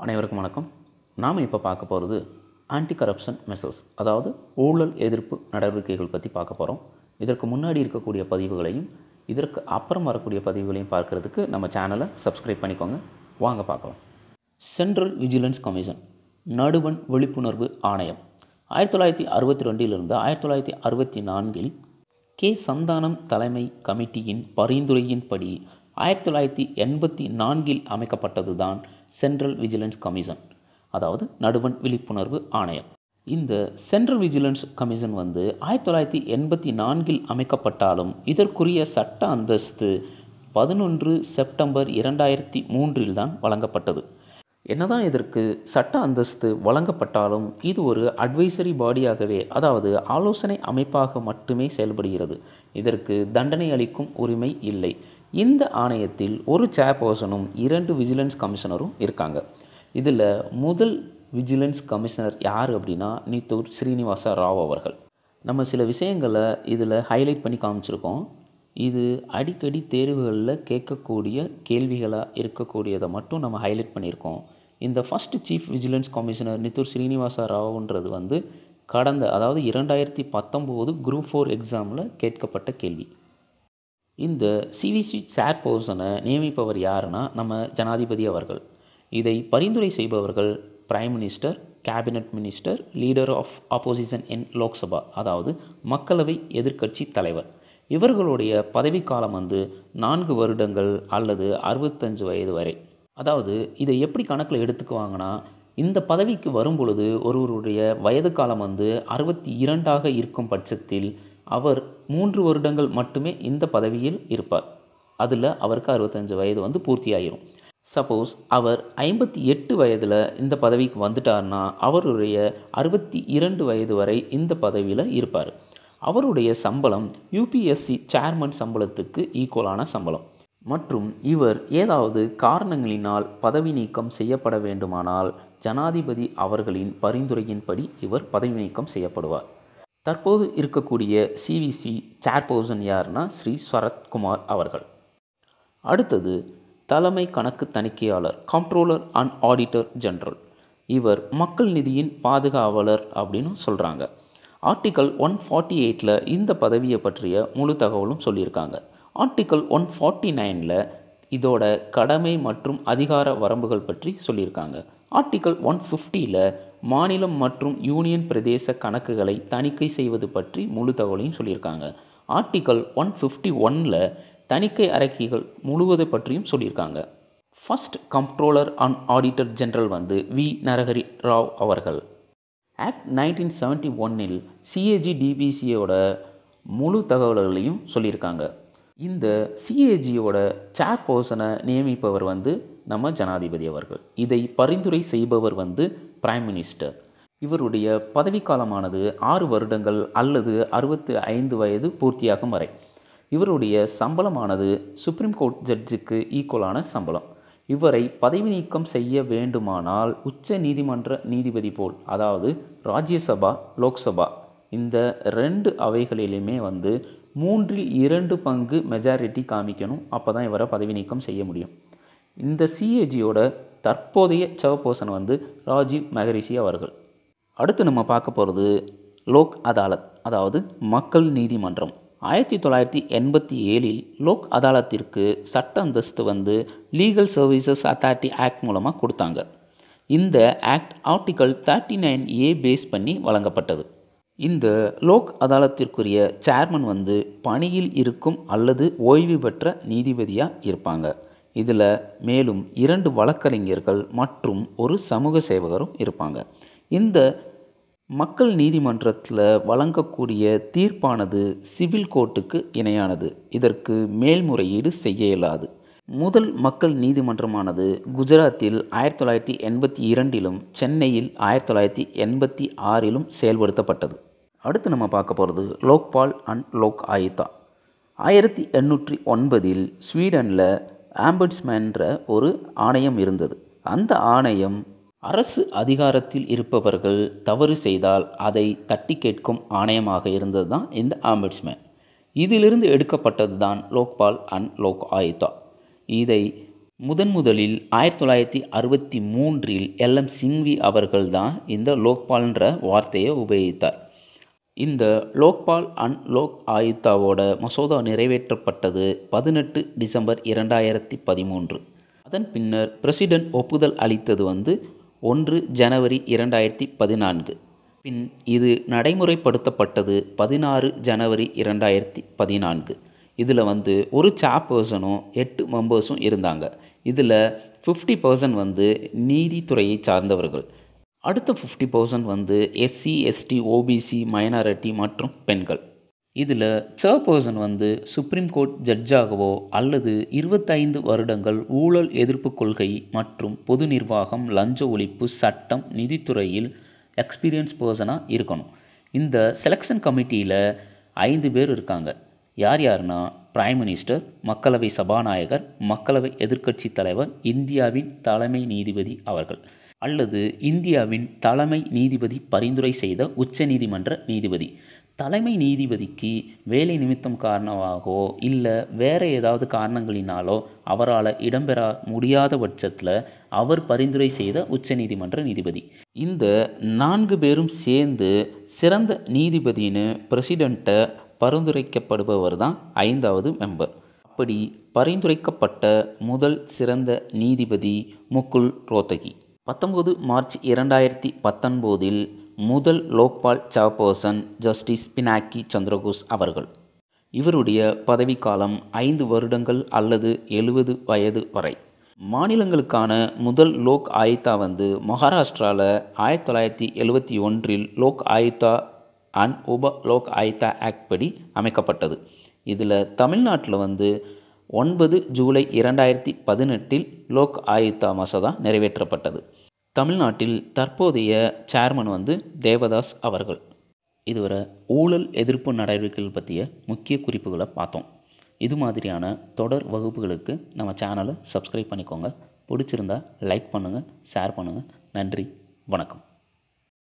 அனைவருக்கும் வணக்கம் நாம் இப்போ பார்க்க போகிறது ஆன்டி கரப்ஷன் மெசர்ஸ் அதாவது ஊழல் எதிர்ப்பு நடவடிக்கைகள் பற்றி பார்க்க போகிறோம் இதற்கு முன்னாடி இருக்கக்கூடிய பதிவுகளையும் இதற்கு அப்புறம் வரக்கூடிய பதிவுகளையும் பார்க்குறதுக்கு நம்ம சேனலை சப்ஸ்கிரைப் பண்ணிக்கோங்க வாங்க பார்க்கலாம் சென்ட்ரல் விஜிலன்ஸ் கமிஷன் நடுவண் விழிப்புணர்வு ஆணையம் ஆயிரத்தி தொள்ளாயிரத்தி அறுபத்தி ரெண்டிலிருந்து ஆயிரத்தி தொள்ளாயிரத்தி அறுபத்தி நான்கில் கே சந்தானம் தலைமை கமிட்டியின் பரிந்துரையின்படி ஆயிரத்தி தொள்ளாயிரத்தி எண்பத்தி நான்கில் அமைக்கப்பட்டது தான் சென்ட்ரல் விஜிலன்ஸ் கமிஷன் அதாவது நடுவண் விழிப்புணர்வு ஆணையம் இந்த சென்ட்ரல் விஜிலன்ஸ் கமிஷன் வந்து ஆயிரத்தி தொள்ளாயிரத்தி எண்பத்தி நான்கில் அமைக்கப்பட்டாலும் இதற்குரிய சட்ட அந்தஸ்து பதினொன்று செப்டம்பர் இரண்டாயிரத்தி மூன்றில் தான் வழங்கப்பட்டது என்னதான் இதற்கு சட்ட அந்தஸ்து வழங்கப்பட்டாலும் இது ஒரு அட்வைசரி பாடியாகவே அதாவது ஆலோசனை அமைப்பாக மட்டுமே செயல்படுகிறது இதற்கு தண்டனை அளிக்கும் உரிமை இல்லை இந்த ஆணையத்தில் ஒரு சேர்பர்சனும் இரண்டு விஜிலன்ஸ் கமிஷனரும் இருக்காங்க இதில் முதல் விஜிலன்ஸ் கமிஷனர் யார் அப்படின்னா நீத்தூர் ஸ்ரீனிவாச ராவ் அவர்கள் நம்ம சில விஷயங்களை இதில் ஹைலைட் பண்ணி காமிச்சிருக்கோம் இது அடிக்கடி தேர்வுகளில் கேட்கக்கூடிய கேள்விகளாக இருக்கக்கூடியதை மட்டும் நம்ம ஹைலைட் பண்ணியிருக்கோம் இந்த first chief vigilance commissioner Nittoor Srinivasa ராவ்ன்றது வந்து கடந்த அதாவது இரண்டாயிரத்தி பத்தொம்போது குரூப் ஃபோர் எக்ஸாமில் கேட்கப்பட்ட கேள்வி இந்த சிவிசி சேர்பர்சனை நியமிப்பவர் யாருன்னா நம்ம ஜனாதிபதி அவர்கள் இதை பரிந்துரை செய்பவர்கள் prime minister cabinet minister leader of opposition in Lok Sabha அதாவது மக்களவை எதிர்க்கட்சி தலைவர் இவர்களுடைய பதவிக்காலம் வந்து நான்கு வருடங்கள் அல்லது அறுபத்தஞ்சு வயது வரை அதாவது இதை எப்படி கணக்கில் எடுத்துக்குவாங்கன்னா இந்த பதவிக்கு வரும் பொழுது ஒருவருடைய வயது காலம் வந்து அறுபத்தி இரண்டாக இருக்கும் பட்சத்தில் அவர் மூன்று வருடங்கள் மட்டுமே இந்த பதவியில் இருப்பார் அதில் அவருக்கு அறுபத்தஞ்சு வயது வந்து பூர்த்தியாயிரும் சப்போஸ் அவர் ஐம்பத்தி எட்டு வயதில் இந்த பதவிக்கு வந்துட்டார்னா அவருடைய அறுபத்தி இரண்டு வயது வரை இந்த பதவியில் இருப்பார் அவருடைய சம்பளம் யூபிஎஸ்சி சேர்மன் சம்பளத்துக்கு ஈக்குவலான சம்பளம் மற்றும் இவர் ஏதாவது காரணங்களினால் பதவி நீக்கம் செய்யப்பட வேண்டுமானால் ஜனாதிபதி அவர்களின் பரிந்துரையின்படி இவர் பதவி நீக்கம் செய்யப்படுவார் தற்போது இருக்கக்கூடிய சிவிசி சேர்பர்சன் யார்னா ஸ்ரீ சரத்குமார் அவர்கள் அடுத்தது தலைமை கணக்கு தணிக்கையாளர் கண்ட்ரோலர் அண்ட் ஆடிட்டர் ஜெனரல் இவர் மக்கள் நிதியின் பாதுகாவலர் அப்படின்னு சொல்கிறாங்க ஆர்டிக்கல் ஒன் ஃபார்ட்டி எயிட்டில் இந்த பதவியை பற்றிய முழு தகவலும் சொல்லியிருக்காங்க ஆர்டிக்கல் ஒன் ஃபார்ட்டி நைனில் இதோட கடமை மற்றும் அதிகார வரம்புகள் பற்றி சொல்லியிருக்காங்க ஆர்டிக்கல் ஒன் ஃபிஃப்டியில் மாநிலம் மற்றும் யூனியன் பிரதேச கணக்குகளை தணிக்கை செய்வது பற்றி முழு தகவலையும் சொல்லியிருக்காங்க ஆர்டிக்கல் ஒன் ஃபிஃப்டி ஒனில் தணிக்கை அறிக்கைகள் முழுவதை பற்றியும் சொல்லியிருக்காங்க first comptroller and auditor general வந்து வி நரஹரி ராவ் அவர்கள் ஆக்ட் நைன்டீன் செவன்ட்டி ஒன்னில் சிஏஜி டிபிசியோட முழு தகவல்களையும் சொல்லியிருக்காங்க இந்த சிஏஜியோட சேர்பர்சனை நியமிப்பவர் வந்து நம்ம ஜனாதிபதி அவர்கள் இதை பரிந்துரை செய்பவர் வந்து பிரைம் மினிஸ்டர் இவருடைய பதவிக்காலமானது ஆறு வருடங்கள் அல்லது அறுபத்து ஐந்து வயது பூர்த்தியாகும் வரை இவருடைய சம்பளமானது சுப்ரீம் கோர்ட் ஜட்ஜுக்கு ஈக்குவலான சம்பளம் இவரை பதவி நீக்கம் செய்ய வேண்டுமானால் உச்ச நீதிமன்ற நீதிபதி போல் அதாவது ராஜ்யசபா லோக்சபா இந்த ரெண்டு அவைகளிலுமே வந்து மூன்றில் இரண்டு பங்கு மெஜாரிட்டி காமிக்கணும் அப்போ தான் இவரை பதவி நீக்கம் செய்ய முடியும் இந்த சிஏஜியோட தற்போதைய சேர்பர்சன் வந்து ராஜீவ் மெஹரிஷி அவர்கள் அடுத்து நம்ம பார்க்க போகிறது லோக் அதாலத் அதாவது மக்கள் நீதிமன்றம் ஆயிரத்தி தொள்ளாயிரத்தி எண்பத்தி ஏழில் லோக் அதாலத்திற்கு சட்ட அந்தஸ்து வந்து லீகல் சர்வீசஸ் அத்தாரிட்டி ஆக்ட் மூலமாக கொடுத்தாங்க இந்த act article thirty nine A base பண்ணி வழங்கப்பட்டது இந்த லோக் அதாலத்திற்குரிய சேர்மன் வந்து பணியில் இருக்கும் அல்லது ஓய்வு பெற்ற நீதிபதியாக இருப்பாங்க இதில் மேலும் இரண்டு வழக்கறிஞர்கள் மற்றும் ஒரு சமூக சேவகரும் இருப்பாங்க இந்த மக்கள் நீதிமன்றத்தில் வழங்கக்கூடிய தீர்ப்பானது சிவில் கோர்ட்டுக்கு இணையானது இதற்கு மேல்முறையீடு செய்ய இயலாது முதல் மக்கள் நீதிமன்றமானது குஜராத்தில் ஆயிரத்தி தொள்ளாயிரத்தி எண்பத்தி இரண்டிலும் சென்னையில் ஆயிரத்தி தொள்ளாயிரத்தி எண்பத்தி ஆறிலும் செயல்படுத்தப்பட்டது அடுத்து நம்ம பார்க்க போகிறது லோக்பால் அண்ட் லோக் ஆயுதா ஆயிரத்தி எண்ணூற்றி ஒன்பதில் ஸ்வீடனில் ஆம்பட்ஸ்மேன்ற ஒரு ஆணையம் இருந்தது அந்த ஆணையம் அரசு அதிகாரத்தில் இருப்பவர்கள் தவறு செய்தால் அதை தட்டி கேட்கும் ஆணையமாக இருந்தது தான் இந்த ஆம்பட்ஸ்மேன் இதிலிருந்து எடுக்கப்பட்டது தான் லோக்பால் அண்ட் லோக் ஆயுதா இதை முதன் முதலில் ஆயிரத்தி தொள்ளாயிரத்தி அறுபத்தி மூன்றில் எல்எம் சிங்வி அவர்கள்தான் இந்த லோக்பால்ன்ற வார்த்தையை உபயோகித்தார் இந்த லோக்பால் அண்ட் லோக் ஆயுக்தாவோட மசோதா நிறைவேற்றப்பட்டது பதினெட்டு டிசம்பர் இரண்டாயிரத்தி பதிமூன்று அதன் பின்னர் பிரசிடென்ட் ஒப்புதல் அளித்தது வந்து ஒன்று ஜனவரி இரண்டாயிரத்தி பதினான்கு பின் இது நடைமுறைப்படுத்தப்பட்டது பதினாறு ஜனவரி இரண்டாயிரத்தி பதினான்கு இதில் வந்து ஒரு சேர்பர்சனும் எட்டு மெம்பர்ஸும் இருந்தாங்க இதில் ஃபிஃப்டி பர்சன்ட் வந்து நீதித்துறையை சார்ந்தவர்கள் அடுத்த ஃபிஃப்டி பர்சன்ட் வந்து எஸ்சி எஸ்டி ஓபிசி மைனாரிட்டி மற்றும் பெண்கள் இதில் சேர்பர்சன் வந்து சுப்ரீம் கோர்ட் ஜட்ஜாகவோ அல்லது இருபத்தைந்து வருடங்கள் ஊழல் எதிர்ப்பு கொள்கை மற்றும் பொது நிர்வாகம் லஞ்ச ஒழிப்பு சட்டம் நிதித்துறையில் எக்ஸ்பீரியன்ஸ் பர்சனாக இருக்கணும் இந்த செலெக்ஷன் கமிட்டியில் ஐந்து பேர் இருக்காங்க யார் யாருன்னா பிரைம் மினிஸ்டர் மக்களவை சபாநாயகர் மக்களவை எதிர்க்கட்சி தலைவர் இந்தியாவின் தலைமை நீதிபதி அவர்கள் அல்லது இந்தியாவின் தலைமை நீதிபதி பரிந்துரை செய்த உச்சநீதிமன்ற நீதிபதி தலைமை நீதிபதிக்கு வேலை நிமித்தம் காரணமாகவோ இல்லை வேறு ஏதாவது காரணங்களினாலோ அவரால் இடம்பெற முடியாத பட்சத்தில் அவர் பரிந்துரை செய்த உச்சநீதிமன்ற நீதிபதி இந்த நான்கு பேரும் சேர்ந்து சிறந்த நீதிபதின்னு பிரசிடெண்ட்டை பரிந்துரைக்கப்படுபவர் தான் ஐந்தாவது மெம்பர் அப்படி பரிந்துரைக்கப்பட்ட முதல் சிறந்த நீதிபதி முகுல் ரோத்தகி பத்தொன்பது மார்ச் இரண்டாயிரத்தி பத்தொன்பதில் முதல் லோக்பால் சேர்பர்சன் ஜஸ்டிஸ் பினாக்கி சந்திரகோஸ் அவர்கள் இவருடைய பதவிக்காலம் ஐந்து வருடங்கள் அல்லது எழுபது வயது வரை மாநிலங்களுக்கான முதல் லோக் ஆயுக்தா வந்து மகாராஷ்டிராவில் ஆயிரத்தி தொள்ளாயிரத்தி எழுபத்தி ஒன்றில் லோக் ஆயுக்தா அண்ட் உப லோக் ஆயுக்தா ஆக்ட் படி அமைக்கப்பட்டது இதில் தமிழ்நாட்டில் வந்து ஒன்பது ஜூலை இரண்டாயிரத்தி பதினெட்டில் லோக் ஆயுக்தா மசோதா நிறைவேற்றப்பட்டது தமிழ்நாட்டில் தற்போதைய சேர்மன் வந்து தேவதாஸ் அவர்கள் இதுவரை ஊழல் எதிர்ப்பு நடவடிக்கைகள் பற்றிய முக்கிய குறிப்புகளை பார்த்தோம் இது மாதிரியான தொடர் வகுப்புகளுக்கு நம்ம சேனலை சப்ஸ்கிரைப் பண்ணிக்கோங்க பிடிச்சிருந்தா லைக் பண்ணுங்கள் ஷேர் பண்ணுங்கள் நன்றி வணக்கம்